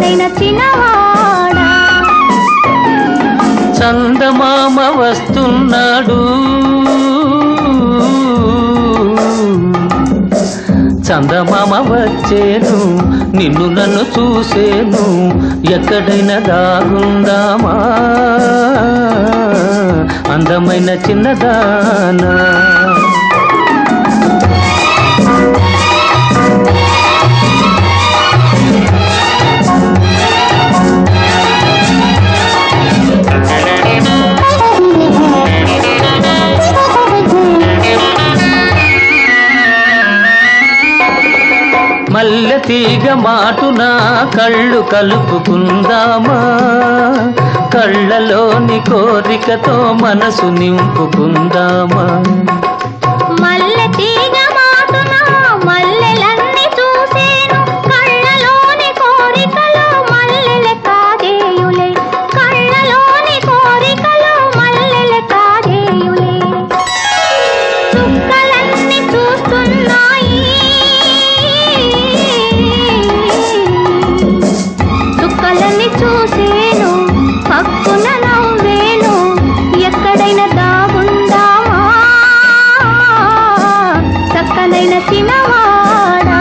ఎక్కడైనా చిన్నవాడా చందమామ వస్తున్నాడు చందమామ వచ్చేను నిన్ను నన్ను చూసేను ఎక్కడైనా దాగుందామా అందమైన చిన్నదానా మల్లె తీగ మాటున కళ్ళు కలుపుకుందామా కళ్ళలోని కోరికతో మనసు నింపుకుందామా మల్లె తీగ మాటున మల్లెలన్నీ చూసేను కళ్ళలోని కోరికలు మల్లెల కాదేయులే కళ్ళలోని కోరికలు మల్లెల కాదేయులే చుక్కలన్నీ చూస్తున్నాయి చుక్కలన్నీ చూసేను పక్కున నవ్వేను ఎక్కడైనా దాగుందామా చక్కనైన చిన్నవాడా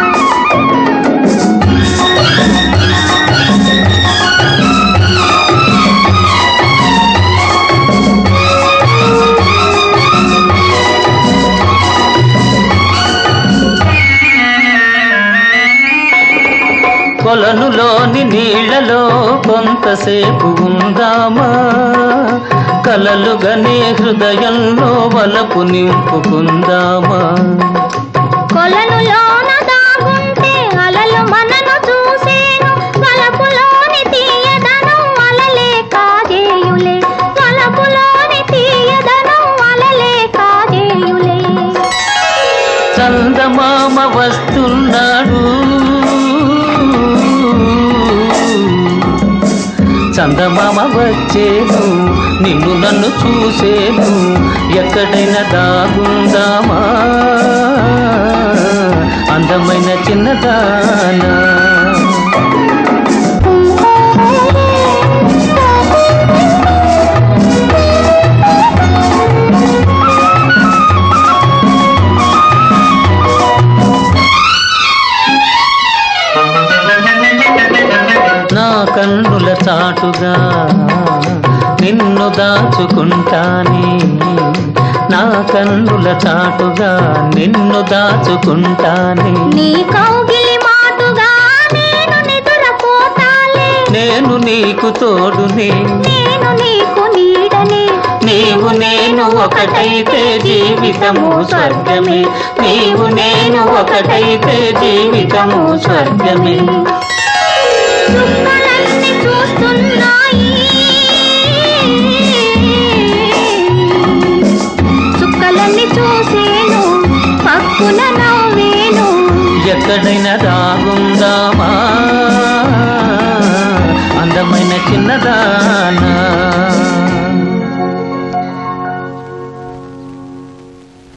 కొలనులోని నీళ్లలో కొంతసేపు ఉందామా కలలుగనే హృదయంలో వలపు నింపుకుందామా కొలనులోన దాగుంటే అలలు మనను చూసేను వలపులోని తీయదనం అలలే కాజేయులే వలపులోని తీయదనం అలలే కాజేయులే చందమామ వస్తున్నాడు చందమామ వచ్చేను నిన్ను నన్ను చూసేను ఎక్కడైనా దాగుందామా అందమైన చిన్నదానా నా కన్నుల చాటుగా నిన్ను దాచుకుంటానే నా కన్నుల చాటుగా నిన్ను దాచుకుంటానే నీ కౌగిలి మాటుగా నేను నిదురపోతాలే నేను నీకు తోడునే నేను నీకు నీడనే నీవు నేను ఒకటైతే జీవితము స్వర్గమే నీవు నేను ఒకటైతే జీవితము స్వర్గమే చుక్కలన్నీ చూస్తున్నాయి చుక్కలన్నీ చూసేను పక్కున నవ్వేను ఎక్కడైనా దాగుందామా అందమైన చిన్నదానా